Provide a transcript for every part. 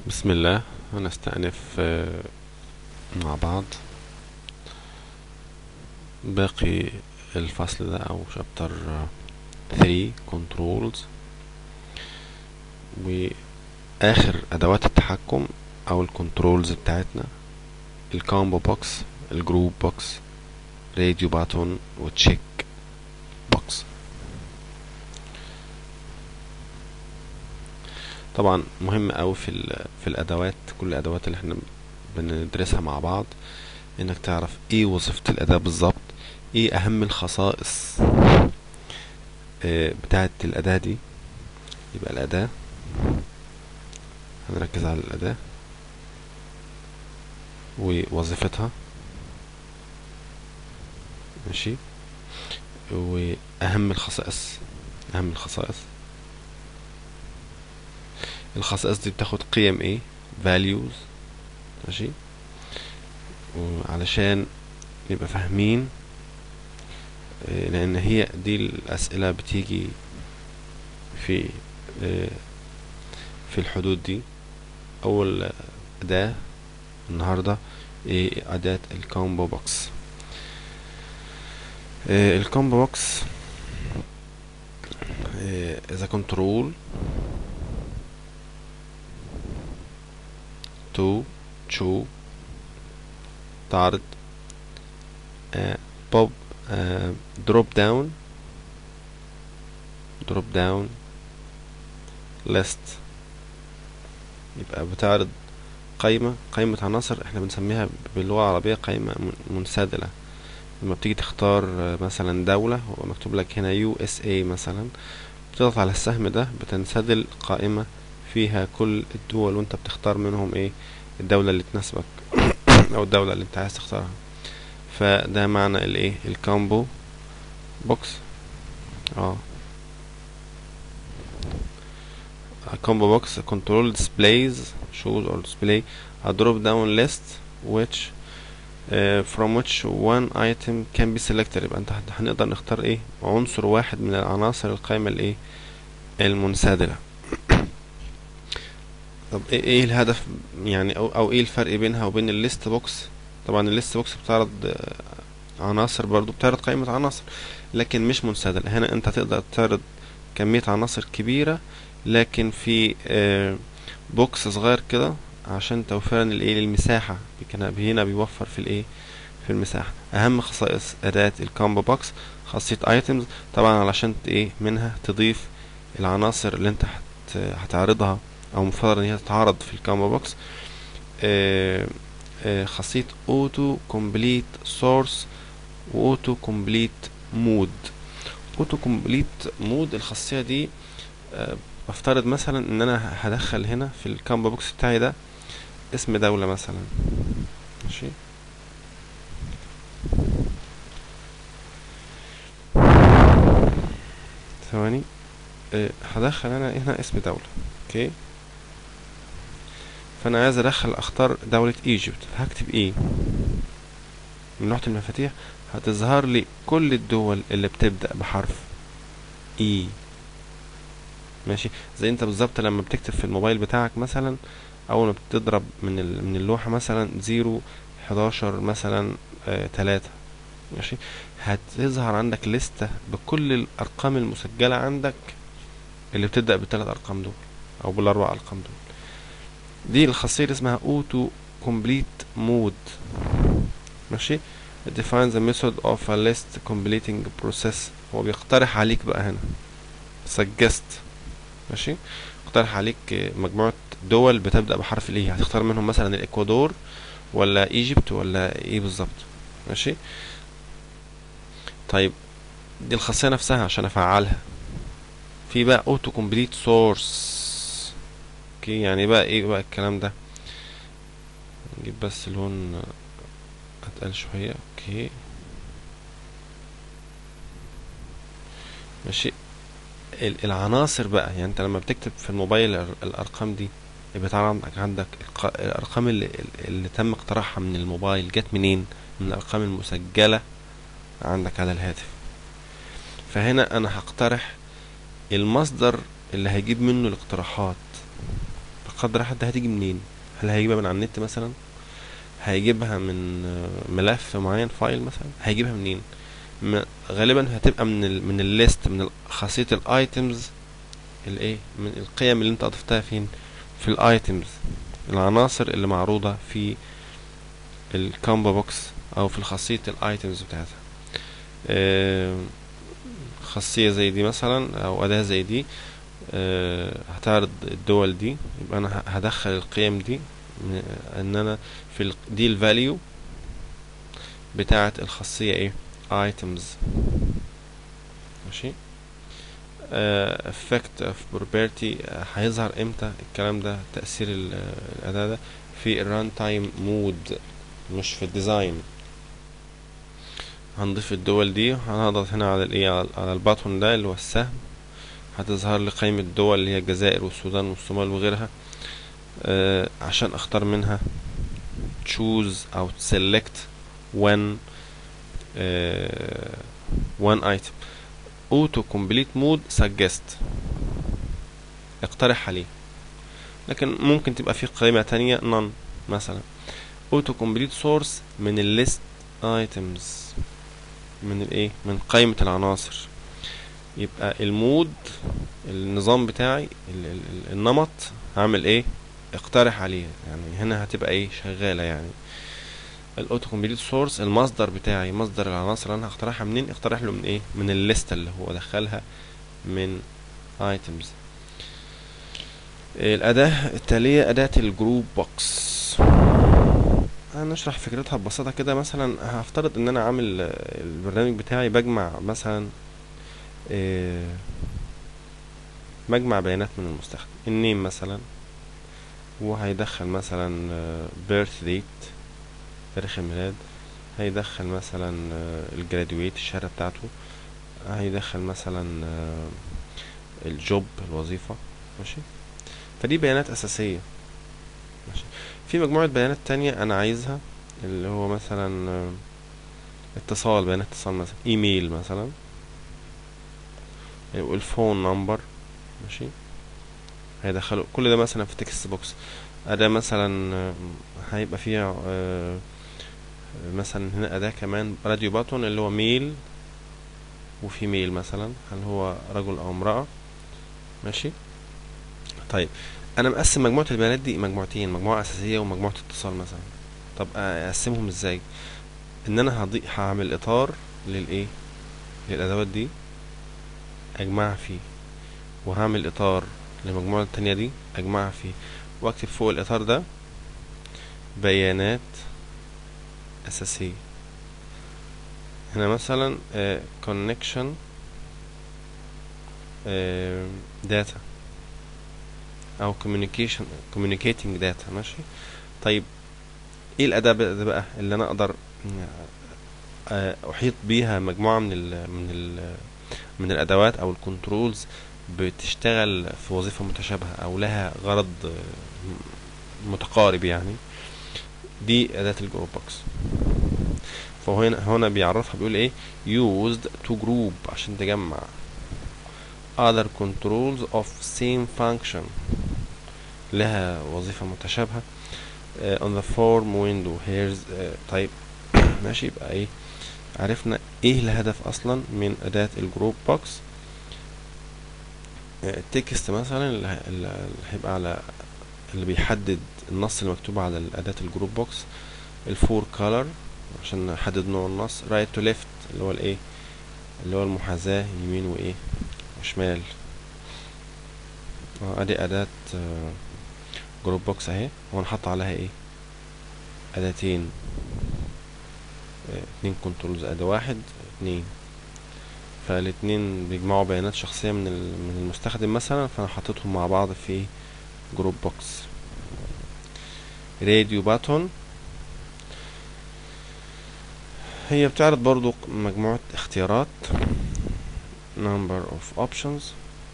بسم الله هنستأنف آه، مع بعض باقي الفصل ده أو شابتر 3 كنترولز وآخر أدوات التحكم أو الكنترولز بتاعتنا الكومبو بوكس الجروب بوكس راديو باتون وتشيك بوكس طبعا مهم قوي في ال- في الادوات كل الادوات اللي احنا بندرسها مع بعض انك تعرف ايه وظيفة الاداة بالظبط ايه اهم الخصائص آه، بتاعة الاداة دي يبقى الاداة هنركز على الاداة ووظيفتها ماشي واهم الخصائص اهم الخصائص الخصائص دي بتاخد قيم ايه values ماشي وعلشان نبقى فاهمين آه، لان هي دي الاسئله بتيجي في آه، في الحدود دي اول اداه النهارده ايه اداه الكومبو بوكس آه، الكومبو بوكس اذا كنترول تو تشو تعرض بوب دروب داون دروب داون ليست يبقى بتعرض قائمة قائمة عناصر احنا بنسميها باللغة العربية قائمة من- منسدلة لما بتيجي تختار آه، مثلا دولة هو مكتوب لك هنا يو اس اي مثلا بتضغط على السهم ده بتنسدل قائمة فيها كل الدول وانت بتختار منهم ايه الدولة اللي تناسبك او الدولة اللي انت عايز تختارها فده معنى الايه الكومبو بوكس اه A combo box control displays shows or display a drop down list which uh, from which one item can be selected يبقى انت هن- هنقدر نختار ايه عنصر واحد من العناصر القائمة الايه المنسدلة طب ايه إيه الهدف يعني او او ايه الفرق بينها وبين الليست بوكس طبعا الليست بوكس بتعرض آه، عناصر برضو بتعرض قائمة عناصر لكن مش منسدلة هنا انت تقدر تعرض كمية عناصر كبيرة لكن في آه، بوكس صغير كده عشان توفيرا الايه للمساحة كان هنا بيوفر في الايه في المساحة اهم خصائص اداة الكومبو بوكس خاصية ايتمز طبعا علشان ت- ايه منها تضيف العناصر اللي انت هت هتعرضها او مفترض ان هي تتعرض في الكومبو بوكس آه، آه، خاصية اوتو كومبليت سورس واوتو كومبليت مود اوتو كومبليت مود الخاصية دي آه، بفترض مثلا ان انا هدخل هنا في الكومبو بوكس بتاعي ده اسم دولة مثلا ماشي ثواني آه، هدخل انا هنا اسم دولة اوكي فانا عايز ادخل اختار دولة ايجيبت هكتب ايه من لوحة المفاتيح هتظهر لي كل الدول اللي بتبدأ بحرف اي ماشي زي انت بالظبط لما بتكتب في الموبايل بتاعك مثلا اول ما بتضرب من ال- من اللوحة مثلا زيرو حداشر مثلا آه تلاتة ماشي هتظهر عندك لستة بكل الارقام المسجلة عندك اللي بتبدأ بالثلاث ارقام دول او بالاربع ارقام دول دي الخاصية اللي اسمها auto complete mode ماشي It defines the method of a list completing process هو بيقترح عليك بقى هنا suggest ماشي اقترح عليك آه، مجموعة دول بتبدأ بحرف الايه هتختار منهم مثلا الاكوادور ولا ايجيبت ولا ايه بالظبط ماشي طيب دي الخاصية نفسها عشان افعلها في بقى auto complete source اوكي يعني بقى ايه بقى الكلام ده نجيب بس لون اتقل شوية اوكي ماشي ال- العناصر بقى يعني انت لما بتكتب في الموبايل ال- الارقام دي بيطلع عندك عندك الق- الارقام اللي, اللي تم اقتراحها من الموبايل جت منين من الارقام المسجلة عندك على الهاتف فهنا انا هقترح المصدر اللي هيجيب منه الاقتراحات قدر حد هتيجي منين هل هيجيبها من على النت مثلا هيجيبها من آه، ملف معين فايل مثلا هيجيبها منين م- غالبا هتبقى من ال من الليست من ال- خاصية الايتمز الايه من القيم اللي انت اضفتها فين في الايتمز العناصر اللي معروضة في الكامبو بوكس او في خاصية الايتمز بتاعتها آه، خاصية زي دي مثلا او اداة زي دي آه، هتعرض الدول دي يبقى انا ه- هدخل القيم دي م- ان انا في ال- دي الفاليو بتاعة الخاصية ايه items ماشي آه، effect of property آه، هيظهر امتى الكلام ده تأثير ال- آه، الأداة ده في الران تايم مود مش في الديزاين هنضيف الدول دي هنضغط هنا على الايه على على الباتون ده اللي هو السهم هتظهر لي قائمة الدول اللي هي الجزائر والسودان والصومال وغيرها آه عشان اختار منها choose او select one آه one item auto complete mode suggest اقترح عليه لكن ممكن تبقى في قائمة تانية none مثلا auto complete source من الليست items من الايه من قائمة العناصر يبقى المود النظام بتاعي ال ال ال النمط هعمل ايه اقترح عليه يعني هنا هتبقى ايه شغالة يعني الاوتو كومبليت سورس المصدر بتاعي مصدر العناصر اللي انا هقترحها منين اقترح له من ايه من الليستة اللي هو دخلها من ايتمز الأداة التالية أداة الجروب بوكس هنشرح فكرتها ببساطة كده مثلا هفترض ان انا عامل آه، البرنامج بتاعي بجمع مثلا آه، بجمع بيانات من المستخدم النيم مثلا وهيدخل مثلا بيرث ديت تاريخ الميلاد هيدخل مثلا الجراديويت الشهادة بتاعته هيدخل مثلا آه، الجوب الوظيفة ماشي فدي بيانات أساسية ماشي في مجموعة بيانات تانية أنا عايزها اللي هو مثلا آه، اتصال بيانات اتصال مثلا ايميل مثلا والفون نمبر ماشي هيدخلوا كل ده مثلا في تكست بوكس أداة مثلا آه، هيبقى فيها آه، مثلا هنا أداة كمان راديو باتون اللي هو ميل وفي ميل مثلا هل هو رجل أو امرأة ماشي طيب أنا مقسم مجموعة البيانات دي مجموعتين مجموعة أساسية ومجموعة اتصال مثلا طب أقسمهم ازاي إن أنا هضي هعمل إطار للإيه للأدوات دي أجمعها فيه وهعمل إطار للمجموعة التانية دي أجمعها فيه وأكتب فوق الإطار ده بيانات أساسية هنا مثلا آه، connection آه، data أو communication communicating data ماشي طيب ايه الأداة بقى ده بقى اللي أنا أقدر آه، أحيط بيها مجموعة من ال من ال من الأدوات أو الكنترولز بتشتغل في وظيفة متشابهة أو لها غرض آه، متقارب يعني دي أداة الجروب بوكس فهو هنا هنا بيعرفها بيقول ايه used to group عشان تجمع other controls of same function لها وظيفة متشابهة uh, on the form window here's uh, طيب ماشي يبقى ايه عرفنا ايه الهدف اصلا من اداة الجروب بوكس التكست مثلا اللي ه- اللي هيبقى على اللي بيحدد النص المكتوب على الأداة الجروب بوكس الفور كولر عشان نحدد نوع النص رايت تو ليفت اللي هو الايه اللي هو المحاذاة يمين وايه وشمال اه ادي اداة آه، جروب بوكس اهي وهنحط عليها ايه اداتين آه، اتنين كنترولز اداة واحد اتنين فالاتنين بيجمعوا بيانات شخصية من ال- من المستخدم مثلا فانا حطيتهم مع بعض في جروب بوكس راديو باتون هي بتعرض برضو مجموعة اختيارات number of options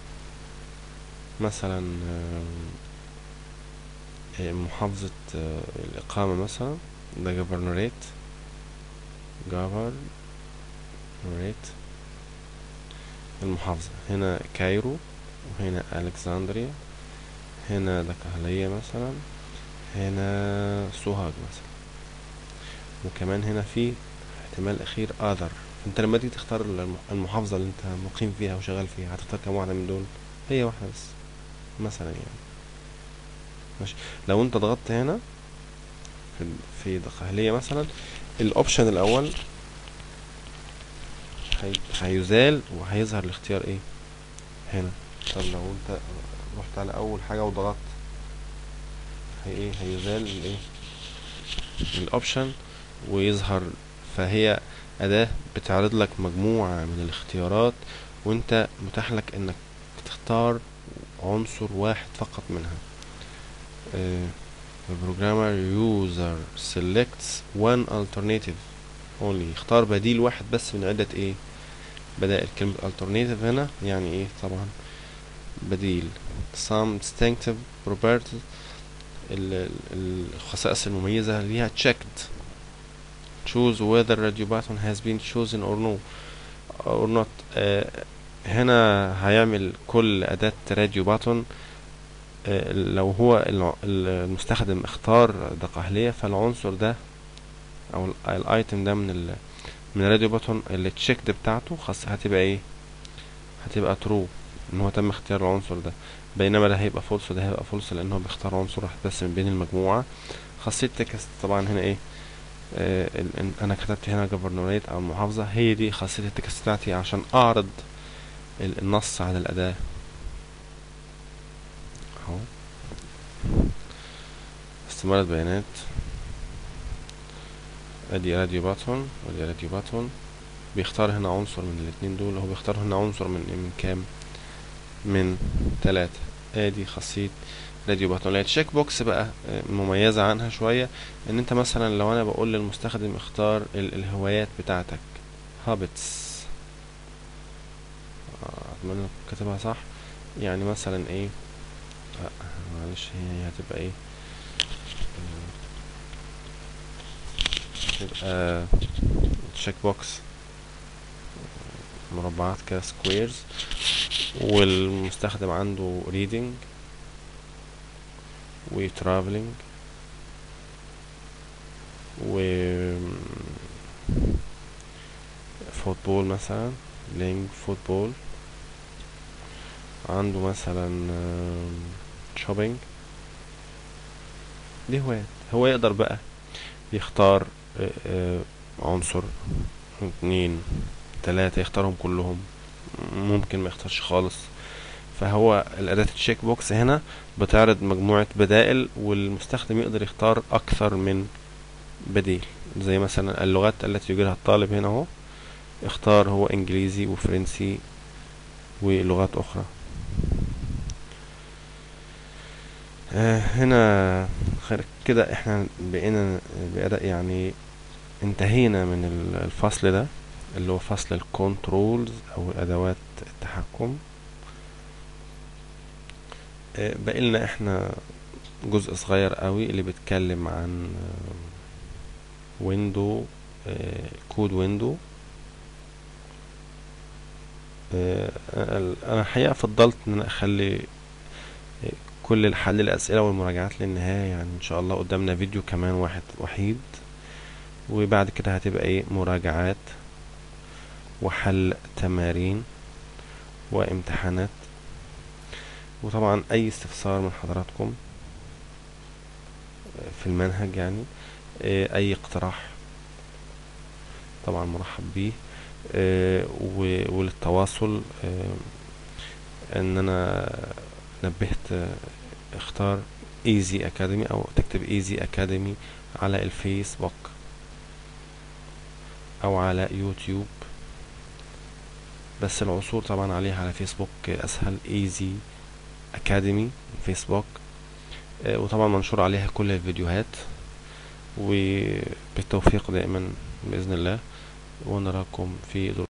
مثلا آم، آه، محافظة آه، الإقامة مثلا ده governorate governorate المحافظة هنا كايرو وهنا ألكسندريا هنا دقهلية مثلا هنا سوهاج مثلا وكمان هنا في احتمال اخير اذر انت لما تيجي تختار الم- المحافظة اللي انت مقيم فيها وشغال فيها هتختار كام واحدة من دول هي واحدة بس مثلا يعني ماشي لو انت ضغطت هنا في في دقهلية مثلا الاوبشن الاول هي- هيزال وهيظهر الاختيار ايه هنا طب لو انت رحت على اول حاجة وضغطت هي ايه هيزال الايه الاوبشن ويظهر فهي اداة بتعرض لك مجموعة من الاختيارات وانت متاح لك انك تختار عنصر واحد فقط منها آه، البروجرامر user selects one alternative only يختار بديل واحد بس من عدة ايه بدائل كلمة alternative هنا يعني ايه طبعا بديل some distinctive properties ال- ال- الخصائص المميزة ليها checked choose whether radio button has been chosen or no or not آه هنا هيعمل كل أداة راديو باتون آه لو هو الع- ال- المستخدم اختار دقهلية فالعنصر ده أو ال- الايتم ده من ال من الراديو باتون اللي تشيكد بتاعته خاص هتبقى ايه هتبقى ترو ان هو تم اختيار العنصر ده بينما ده هيبقى فولس وده هيبقى فولس لان هو بيختار عنصر واحد بس من بين المجموعة خاصية تكست طبعا هنا ايه آه ال- ال- انا كتبت هنا جفرنوريت او المحافظة هي دي خاصية التكست بتاعتي عشان اعرض ال- النص على الاداة اهو استمارة بيانات ادي راديو باتون ادي راديو باتون بيختار هنا عنصر من الاتنين دول هو بيختار هنا عنصر من من كام من تلاتة ادي خاصية راديو باتون التشيك بوكس بقى آه، مميزة عنها شوية ان انت مثلا لو انا بقول للمستخدم اختار ال الهوايات بتاعتك هابتس اتمنى أكون كاتبها صح يعني مثلا ايه لا معلش هي هتبقى ايه تبقى تشيك بوكس مربعات كده سكويرز والمستخدم عنده reading و traveling و فوتبول مثلا playing فوتبول عنده مثلا شوبينج دي هوايات هو يقدر بقى يختار آه، آه، عنصر اتنين تلاتة يختارهم كلهم ممكن ما يختارش خالص فهو الأداة التشيك بوكس هنا بتعرض مجموعة بدائل والمستخدم يقدر يختار أكثر من بديل زي مثلا اللغات التي يوجدها الطالب هنا اهو اختار هو انجليزي وفرنسي ولغات اخرى آه هنا خير كده احنا بقينا بقى يعني انتهينا من ال- الفصل ده اللي هو فصل الكنترولز او ادوات التحكم آه بقيلنا احنا جزء صغير قوي اللي بيتكلم عن ويندو كود ويندو انا الحقيقه فضلت ان انا اخلي آه، كل الحل الاسئله والمراجعات للنهايه يعني ان شاء الله قدامنا فيديو كمان واحد وحيد وبعد كده هتبقى ايه مراجعات وحل تمارين وامتحانات وطبعا اي استفسار من حضراتكم آه، في المنهج يعني آه، اي اقتراح طبعا مرحب بيه آه، و- وللتواصل آه، ان انا نبهت آه، اختار ايزي اكاديمي او تكتب ايزي اكاديمي على الفيسبوك او على يوتيوب بس العثور طبعا عليها على فيسبوك اسهل ايزي اكاديمي فيسبوك آه، وطبعا منشور عليها كل الفيديوهات وبالتوفيق دائما بإذن الله ونراكم في